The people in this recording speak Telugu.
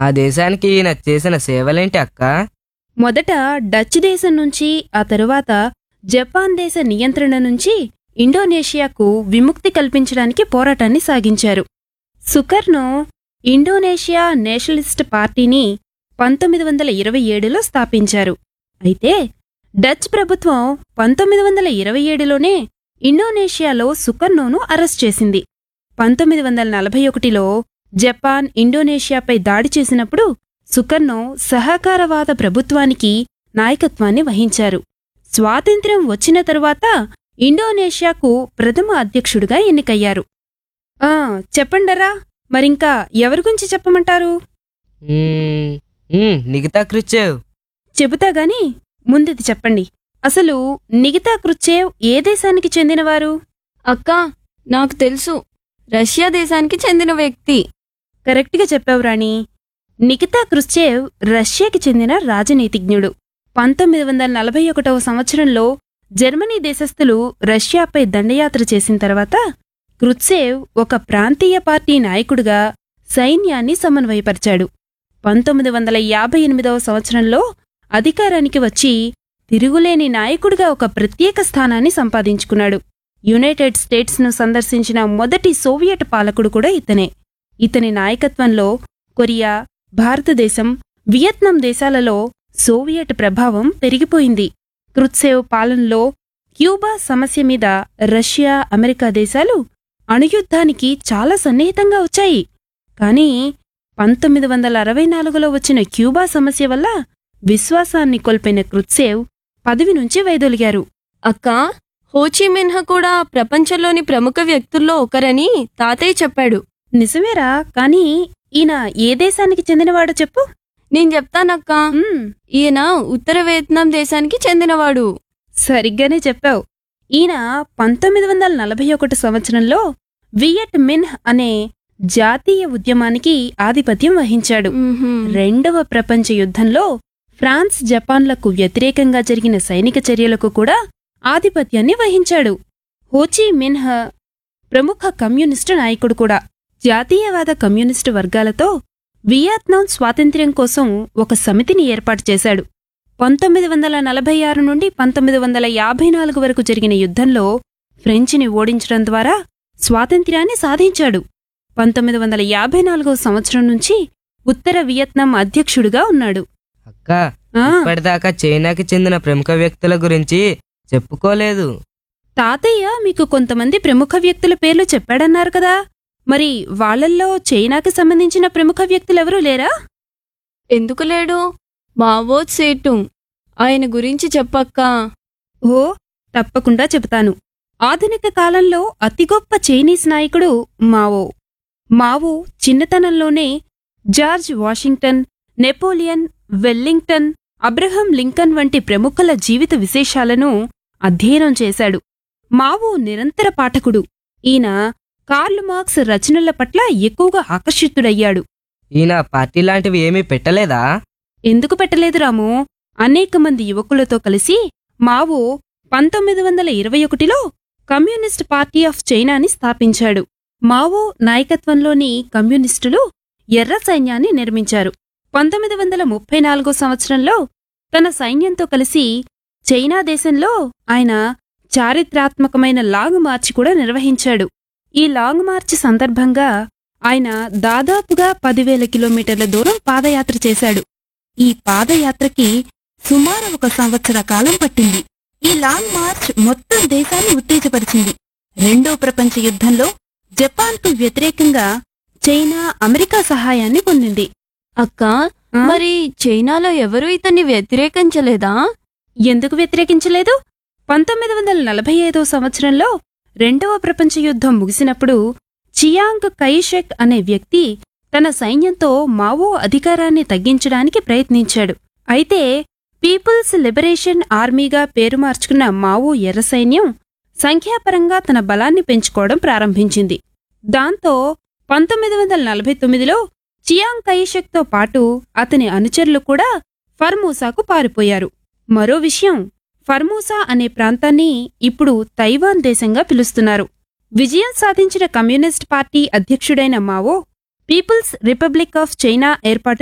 ఆ దేశానికి ఈయన చేసిన సేవలేంటి అక్క మొదట డచ్ దేశం నుంచి ఆ తరువాత జపాన్ దేశ నియంత్రణ నుంచి ఇండోనేషియాకు విముక్తి కల్పించడానికి పోరాటాన్ని సాగించారు సుకర్నో ఇండోనేషియా నేషనలిస్ట్ పార్టీని పంతొమ్మిది వందల ఇరవై ఏడులో స్థాపించారు అయితే డచ్ ప్రభుత్వం పంతొమ్మిది వందల ఇరవై ఏడులోనే ఇండోనేషియాలో సుకర్నోను అరెస్ట్ చేసింది పంతొమ్మిది వందల నలభై ఒకటిలో జపాన్ ఇండోనేషియాపై దాడి చేసినప్పుడు సుకర్నో సహకారవాద ప్రభుత్వానికి నాయకత్వాన్ని వహించారు స్వాతంత్ర్యం వచ్చిన తరువాత ఇండోనేషియాకు ప్రథమ అధ్యక్షుడిగా ఎన్నికయ్యారు ఆ చెప్పండరా మరింకా ఎవరి గురించి చెప్పమంటారు మ్మ్, మ్మ్, నిగితా క్రిచ్చేవ్ చెబుతా గాని ముందుది చెప్పండి అసలు నిగితా క్రుచ్చేవ్ ఏ దేశానికి చెందినవారు అక్క నాకు తెలుసు రష్యా దేశానికి చెందిన వ్యక్తి కరెక్ట్గా చెప్పావు రాణి నికితా క్రుశ్చేవ్ రష్యాకి చెందిన రాజనీతిజ్ఞుడు పంతొమ్మిది వందల నలభై ఒకటవ సంవత్సరంలో జర్మనీ దేశస్థులు రష్యాపై దండయాత్ర చేసిన తర్వాత క్రుత్సేవ్ ఒక ప్రాంతీయ పార్టీ నాయకుడిగా సైన్యాన్ని సమన్వయపరిచాడు పంతొమ్మిది వందల యాభై ఎనిమిదవ సంవత్సరంలో అధికారానికి వచ్చి తిరుగులేని నాయకుడిగా ఒక ప్రత్యేక స్థానాన్ని సంపాదించుకున్నాడు యునైటెడ్ స్టేట్స్ను సందర్శించిన మొదటి సోవియట్ పాలకుడు కూడా ఇతనే ఇతని నాయకత్వంలో కొరియా భారతదేశం వియత్నాం దేశాలలో సోవియట్ ప్రభావం పెరిగిపోయింది క్రుత్సేవ్ పాలనలో క్యూబా సమస్య మీద రష్యా అమెరికా దేశాలు అణుయుద్ధానికి చాలా సన్నిహితంగా వచ్చాయి కానీ పంతొమ్మిది వందల అరవై నాలుగులో వచ్చిన క్యూబా సమస్య వల్ల విశ్వాసాన్ని కోల్పోయిన క్రుత్సేవ్ పదవి నుంచి వైదొలిగారు అక్క హోచిమిన్హ కూడా ప్రపంచంలోని ప్రముఖ వ్యక్తుల్లో ఒకరని తాతయ్య చెప్పాడు నిజమేరా కానీ ఈయన ఏ దేశానికి చెందినవాడో చెప్పు నేను చెప్తానక్క మ్మ్, ఈయన ఉత్తర వియత్నాం దేశానికి చెందినవాడు సరిగ్గానే చెప్పావు ఈయన పంతొమ్మిది వందల నలభై ఒకటి సంవత్సరంలో వియట్ మిన్హ్ అనే జాతీయ ఉద్యమానికి ఆధిపత్యం వహించాడు మ్మ్హ్మ్. రెండవ ప్రపంచ యుద్ధంలో ఫ్రాన్స్ జపాన్లకు వ్యతిరేకంగా జరిగిన సైనిక చర్యలకు కూడా ఆధిపత్యాన్ని వహించాడు హోచీ మిన్హ్ ప్రముఖ కమ్యూనిస్టు నాయకుడు కూడా జాతీయవాద కమ్యూనిస్టు వర్గాలతో వియత్నాం స్వాతంత్ర్యం కోసం ఒక సమితిని ఏర్పాటు చేశాడు పంతొమ్మిది వందల నలభై ఆరు నుండి పంతొమ్మిది వందల యాభై నాలుగు వరకు జరిగిన యుద్ధంలో ఫ్రెంచిని ఓడించడం ద్వారా స్వాతంత్ర్యాన్ని సాధించాడు పంతొమ్మిది వందల యాభై నాలుగవ సంవత్సరం నుంచి ఉత్తర వియత్నాం అధ్యక్షుడిగా ఉన్నాడు అక్క ఆ ఇప్పటిదాకా చైనాకి చెందిన ప్రముఖ వ్యక్తుల గురించి చెప్పుకోలేదు తాతయ్య మీకు కొంతమంది ప్రముఖ వ్యక్తుల పేర్లు చెప్పాడన్నారు కదా మరి వాళ్ళల్లో చైనాకి సంబంధించిన ప్రముఖ వ్యక్తులెవరూ లేరా ఎందుకు లేడు మావో సేటుంగ్ ఆయన గురించి చెప్పక్క ఓ తప్పకుండా చెబుతాను ఆధునిక కాలంలో అతి గొప్ప చైనీస్ నాయకుడు మావో మావో చిన్నతనంలోనే George Washington Napoleon Wellington Abraham Lincoln వంటి ప్రముఖుల జీవిత విశేషాలను అధ్యయనం చేశాడు మావో నిరంతర పాఠకుడు ఈయన కార్ల్ మార్క్స్ రచనల పట్ల ఎక్కువగా ఆకర్షితుడయ్యాడు ఈయన పార్టీ లాంటివి ఏమీ పెట్టలేదా ఎందుకు పెట్టలేదు రాము అనేక మంది యువకులతో కలిసి మావో పంతొమ్మిది వందల ఇరవై ఒకటిలో కమ్యూనిస్ట్ పార్టీ ఆఫ్ చైనాని స్థాపించాడు మావో నాయకత్వంలోని కమ్యూనిస్టులు ఎర్ర సైన్యాన్ని నిర్మించారు పంతొమ్మిది వందల ముప్పై నాలుగో సంవత్సరంలో తన సైన్యంతో కలిసి చైనా దేశంలో ఆయన చారిత్రాత్మకమైన లాంగ్ మార్చ్ కూడా నిర్వహించాడు ఈ లాంగ్ మార్చ్ సందర్భంగా ఆయన దాదాపుగా పదివేల కిలోమీటర్ల దూరం పాదయాత్ర చేశాడు ఈ పాదయాత్రకి సుమారు ఒక సంవత్సర కాలం పట్టింది ఈ లాంగ్ మార్చ్ మొత్తం దేశాన్ని ఉత్తేజపరిచింది రెండో ప్రపంచ యుద్ధంలో జపాన్కు వ్యతిరేకంగా చైనా అమెరికా సహాయాన్ని పొందింది అక్క ఆ? మరి చైనాలో ఎవరూ ఇతన్ని వ్యతిరేకించలేదా ఎందుకు వ్యతిరేకించలేదు పంతొమ్మిది వందల నలభై ఐదో సంవత్సరంలో రెండవ ప్రపంచ యుద్ధం ముగిసినప్పుడు చియాంగ్ కైషెక్ అనే వ్యక్తి తన సైన్యంతో మావో అధికారాన్ని తగ్గించడానికి ప్రయత్నించాడు అయితే పీపుల్స్ లిబరేషన్ ఆర్మీగా పేరు మార్చుకున్న మావో ఎర్ర సైన్యం సంఖ్యాపరంగా తన బలాన్ని పెంచుకోవడం ప్రారంభించింది దాంతో పంతొమ్మిది వందల నలభై తొమ్మిదిలో చియాంగ్ కైషెక్తో పాటు అతని అనుచరులు కూడా ఫర్మూసాకు పారిపోయారు మరో విషయం ఫర్మూసా అనే ప్రాంతాన్ని ఇప్పుడు తైవాన్ దేశంగా పిలుస్తున్నారు విజయం సాధించిన కమ్యూనిస్ట్ పార్టీ అధ్యక్షుడైన Mao People's Republic of China ఏర్పాటు